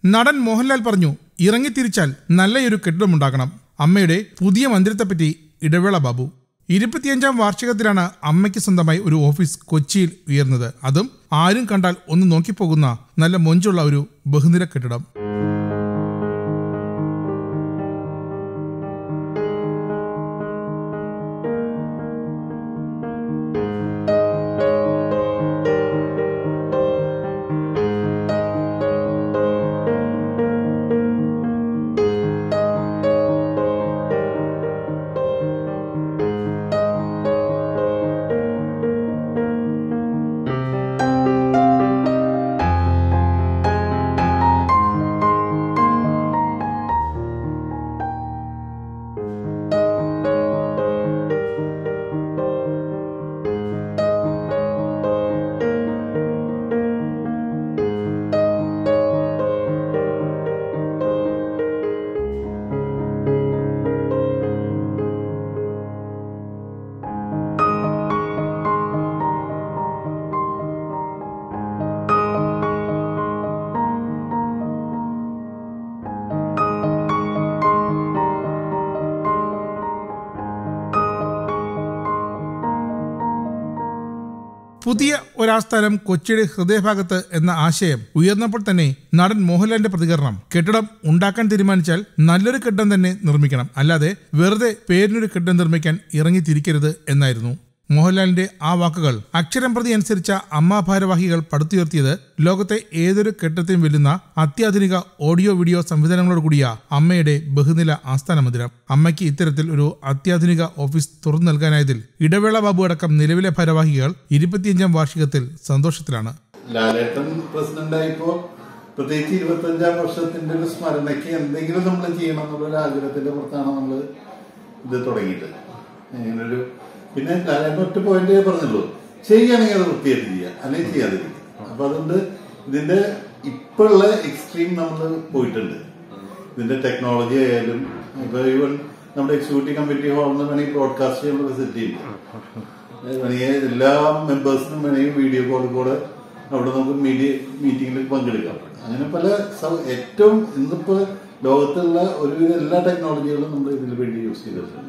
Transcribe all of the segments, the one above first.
നടൻ മോഹൻലാൽ പറഞ്ഞു ഇറങ്ങിത്തിരിച്ചാൽ നല്ലയൊരു കെട്ടിടമുണ്ടാക്കണം അമ്മയുടെ പുതിയ മന്ദിരത്തെപ്പറ്റി ഇടവേള ബാബു ഇരുപത്തിയഞ്ചാം വാർഷികത്തിലാണ് അമ്മയ്ക്ക് സ്വന്തമായി ഒരു ഓഫീസ് കൊച്ചിയിൽ ഉയർന്നത് അതും ആരും കണ്ടാൽ ഒന്ന് നോക്കിപ്പോകുന്ന നല്ല മൊഞ്ചുള്ള ഒരു ബഹുനില കെട്ടിടം പുതിയ ഒരാസ്ഥാനം കൊച്ചിയുടെ ഹൃദയഭാഗത്ത് എന്ന ആശയം ഉയർന്നപ്പോൾ തന്നെ നടൻ മോഹൻലാലിന്റെ പ്രതികരണം കെട്ടിടം ഉണ്ടാക്കാൻ തീരുമാനിച്ചാൽ നല്ലൊരു കെട്ടിടം തന്നെ നിർമ്മിക്കണം അല്ലാതെ വെറുതെ പേരിനൊരു കെട്ടിടം നിർമ്മിക്കാൻ ഇറങ്ങിത്തിരിക്കരുത് എന്നായിരുന്നു മോഹൻലാലിന്റെ ആ വാക്കുകൾ അക്ഷരം പ്രതി അനുസരിച്ച അമ്മ ഭാരവാഹികൾ പടുത്തുയർത്തിയത് ലോകത്തെ ഏതൊരു കെട്ടിടത്തെയും വെല്ലുന്ന അത്യാധുനിക ഓഡിയോ വീഡിയോ സംവിധാനങ്ങളോട് കൂടിയ അമ്മയുടെ ബഹുനില ആസ്ഥാന മന്ദിരം അമ്മയ്ക്ക് ഇത്തരത്തിൽ ഒരു അത്യാധുനിക ഓഫീസ് തുറന്നു നൽകാനായതിൽ ഇടവേള ബാബു അടക്കം നിലവിലെ ഭാരവാഹികൾ ഇരുപത്തിയഞ്ചാം വാർഷികത്തിൽ സന്തോഷത്തിലാണ് ലാലേട്ടൻ പ്രസിഡന്റ് ആയിപ്പോ പ്രത്യേകിച്ച് ഇരുപത്തഞ്ചാം വർഷത്തിന്റെ ഒരു സ്മരണയ്ക്ക് എന്തെങ്കിലും നമ്മൾ ചെയ്യണം എന്നുള്ള ഒരു ആഗ്രഹത്തിന്റെ പുറത്താണ് നമ്മൾ ഇത് തുടങ്ങിയിട്ട് ഇങ്ങനൊരു പിന്നെ ലാലേട്ടൻ ഒറ്റ പോയിന്റ് പറഞ്ഞുള്ളൂ ചെയ്യുകയാണെങ്കിൽ അത് വൃത്തിയായിട്ട് ചെയ്യുക അല്ലെങ്കിൽ ചെയ്യാതിരിക്കുക അപ്പൊ അതുകൊണ്ട് ഇതിന്റെ ഇപ്പോഴുള്ള എക്സ്ട്രീം നമ്മൾ പോയിട്ടുണ്ട് ഇതിന്റെ ടെക്നോളജി ആയാലും ഇപ്പൊ ഈവൻ നമ്മുടെ എക്സിക്യൂട്ടീവ് കമ്മിറ്റി ഹാളിൽ വേണമെങ്കിൽ ബ്രോഡ്കാസ്റ്റ് ചെയ്യാനുള്ള ഫെസിലിറ്റി ഉണ്ട് വേണമെങ്കിൽ എല്ലാ മെമ്പേഴ്സിനും വേണമെങ്കിൽ വീഡിയോ കോളിൽ കൂടെ അവിടെ നമുക്ക് മീഡിയ മീറ്റിംഗിൽ പങ്കെടുക്കാം അങ്ങനെ പല സൗ- ഏറ്റവും ഇന്നിപ്പോ ലോകത്തുള്ള ഒരുവിധ എല്ലാ ടെക്നോളജികളും നമ്മൾ ഇതിന് വേണ്ടി യൂസ് ചെയ്തിട്ടുണ്ട്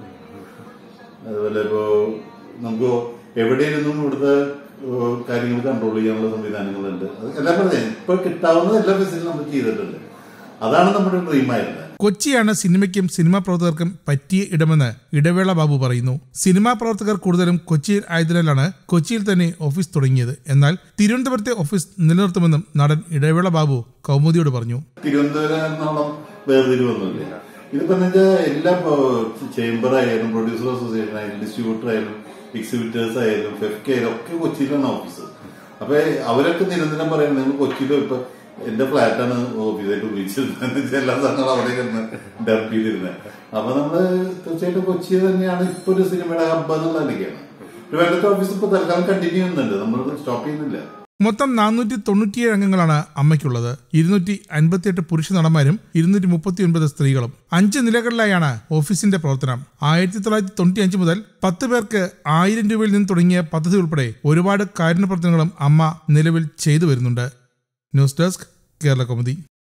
അതുപോലെ ഇപ്പോ നമുക്ക് എവിടെയിരുന്നും ഇവിടുത്തെ ഏഹ്, കാര്യങ്ങൾ കൺട്രോൾ ചെയ്യാനുള്ള സംവിധാനങ്ങളുണ്ട് അത് എല്ലാം പറഞ്ഞേ ഇപ്പൊ കിട്ടാവുന്ന എല്ലാ ഫെസിലിറ്റി നമ്മൾ ചെയ്തിട്ടുണ്ട് അതാണ് നമ്മുടെ ഡ്രീം ആയിരുന്നത് കൊച്ചിയാണ് സിനിമയ്ക്കും സിനിമാ പ്രവർത്തകർക്കും പറ്റിയ ഇടമെന്ന് ഇടവേള ബാബു പറയുന്നു സിനിമാ പ്രവർത്തകർ കൂടുതലും കൊച്ചിയിൽ ആയതിനാലാണ് കൊച്ചിയിൽ തന്നെ ഓഫീസ് തുടങ്ങിയത് എന്നാൽ തിരുവനന്തപുരത്തെ ഓഫീസ് നിലനിർത്തുമെന്നും നടൻ ഇടവേള ബാബു കൗമുദിയോട് പറഞ്ഞു തിരുവനന്തപുരം എന്നോളം വേർതിരിവൊന്നുമില്ല ഇതിപ്പോ എന്ന് വെച്ചാൽ എല്ലാ ചേംബർ ആയാലും പ്രൊഡ്യൂസർ അസോസിയേഷൻ ആയാലും ഡിസ്ട്രിബ്യൂട്ടർ ആയാലും എക്സിബിറ്റേഴ്സ് ആയാലും ഫെഫ്കെ ആയാലും ഒക്കെ കൊച്ചിയിലാണ് ഓഫീസ് അപ്പൊ അവരൊക്കെ നിരന്തരം പറയുന്നത് നിങ്ങൾ കൊച്ചിയിലും ഇപ്പൊ എന്റെ ഫ്ലാറ്റാണ് ഓഫീസായിട്ട് ഉപയോഗിച്ചിരുന്നത് എല്ലാ സാധനങ്ങളും അവിടെ ഇരുന്ന് ഡെവലപ്പ് ചെയ്തിരുന്നത് അപ്പൊ നമ്മള് തീർച്ചയായിട്ടും കൊച്ചി തന്നെയാണ് ഇപ്പൊ ഒരു സിനിമയുടെ ഹബ്ബ് എന്നുള്ള നിലയ്ക്കാണ് ട്രിവാൻഡ്രത്തെ ഓഫീസ് ഇപ്പൊ തൽക്കാലം കണ്ടിന്യൂ ചെയ്യുന്നുണ്ട് നമ്മൾ സ്റ്റോപ്പ് ചെയ്യുന്നില്ല മൊത്തം നാനൂറ്റി തൊണ്ണൂറ്റിയേഴ് അംഗങ്ങളാണ് അമ്മയ്ക്കുള്ളത് ഇരുന്നൂറ്റി അൻപത്തിയെട്ട് പുരുഷ നടന്മാരും ഇരുന്നൂറ്റി മുപ്പത്തി ഒൻപത് സ്ത്രീകളും അഞ്ച് നിലകളിലായാണ് ഓഫീസിന്റെ പ്രവർത്തനം ആയിരത്തി തൊള്ളായിരത്തി തൊണ്ണൂറ്റി അഞ്ച് മുതൽ പത്ത് പേർക്ക് ആയിരം രൂപയിൽ നിന്ന് തുടങ്ങിയ പദ്ധതി ഉൾപ്പെടെ ഒരുപാട് കാരുണ്യ പ്രവർത്തനങ്ങളും അമ്മ നിലവിൽ ചെയ്തു വരുന്നുണ്ട് ന്യൂസ് ഡെസ്ക് കേരള കൗമുദി